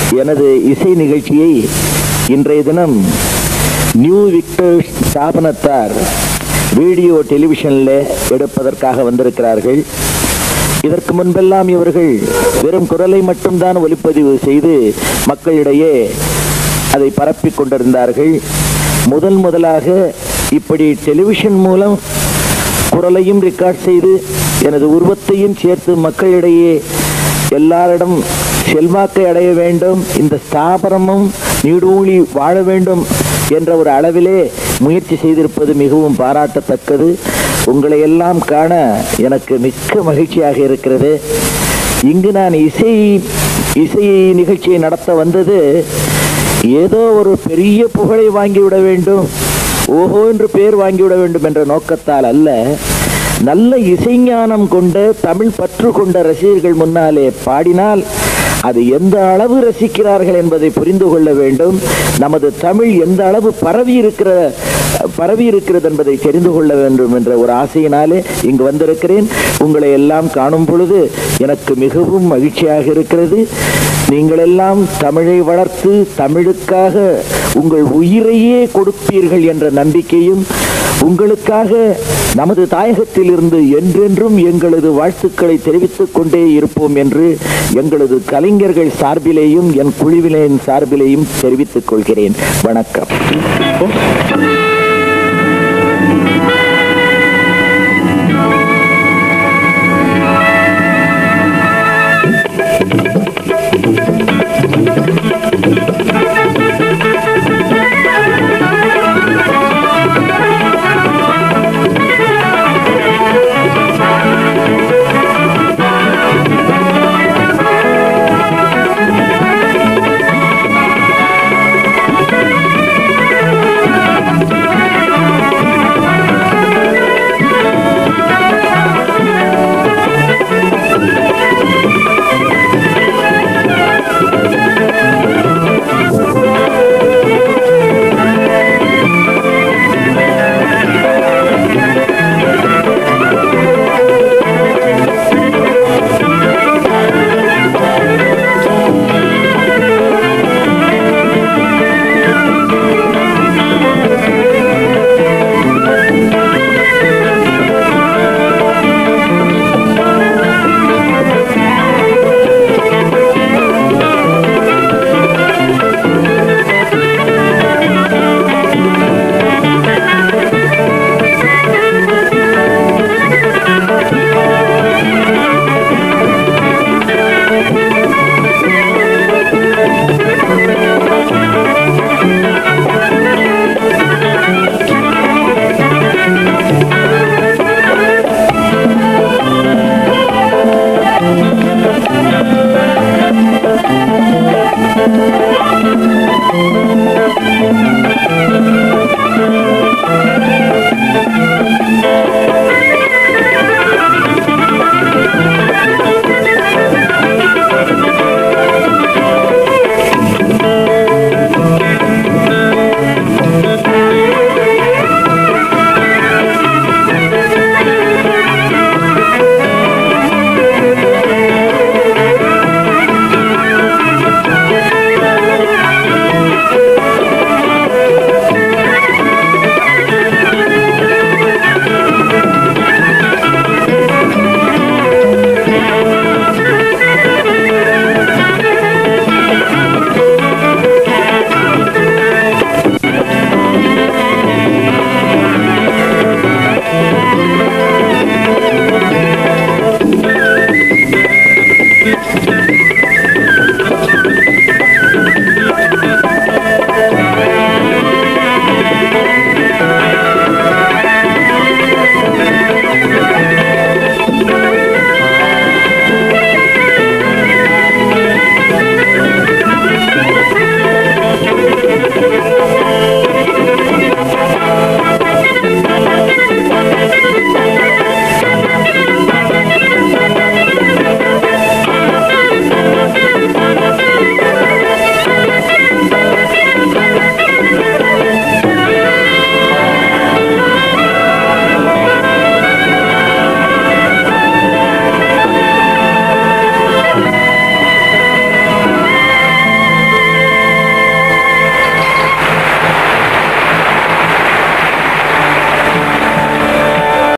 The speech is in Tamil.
எனது இசை நிகழ்ச்சியை இன்றைய தினம் நியூ விக்டர் ஸ்தாபனத்தார் வீடியோ டெலிவிஷனில் எடுப்பதற்காக வந்திருக்கிறார்கள் இதற்கு முன்பெல்லாம் இவர்கள் வெறும் குரலை மட்டும்தான் ஒலிப்பதிவு செய்து மக்களிடையே அதை பரப்பிக் கொண்டிருந்தார்கள் முதல் முதலாக இப்படி டெலிவிஷன் மூலம் குரலையும் ரெக்கார்ட் செய்து எனது உருவத்தையும் சேர்த்து மக்களிடையே எல்லாரிடம் செல்வாக்கை அடைய வேண்டும் இந்த ஸ்தாபனமும் நீடூழி வாழ வேண்டும் என்ற ஒரு அளவிலே முயற்சி செய்திருப்பது மிகவும் பாராட்டத்தக்கது உங்களை எல்லாம் காண எனக்கு மிக்க மகிழ்ச்சியாக இருக்கிறது இங்கு நான் இசை இசை நிகழ்ச்சியை நடத்த வந்தது ஏதோ ஒரு பெரிய புகழை வாங்கிவிட வேண்டும் ஓஹோ என்று பேர் வாங்கிவிட வேண்டும் என்ற நோக்கத்தால் அல்ல நல்ல இசைஞானம் கொண்ட தமிழ் பற்று கொண்ட ரசிகர்கள் முன்னாலே பாடினால் அது எந்த அளவு ரசிக்கிறார்கள் என்பதை புரிந்து கொள்ள வேண்டும் நமது தமிழ் எந்த அளவு பரவி இருக்கிற பரவி இருக்கிறது என்பதை தெரிந்து கொள்ள வேண்டும் என்ற ஒரு ஆசையினாலே இங்கு வந்திருக்கிறேன் உங்களை எல்லாம் காணும் பொழுது எனக்கு மிகவும் மகிழ்ச்சியாக இருக்கிறது நீங்கள் எல்லாம் தமிழை வளர்த்து தமிழுக்காக உங்கள் உயிரையே கொடுப்பீர்கள் என்ற நம்பிக்கையும் உங்களுக்காக நமது தாயகத்தில் இருந்து என்றென்றும் எங்களது வாழ்த்துக்களை தெரிவித்துக் கொண்டே இருப்போம் என்று எங்களது கலைஞர்கள் சார்பிலேயும் என் குழுவினின் சார்பிலேயும் தெரிவித்துக் கொள்கிறேன் வணக்கம்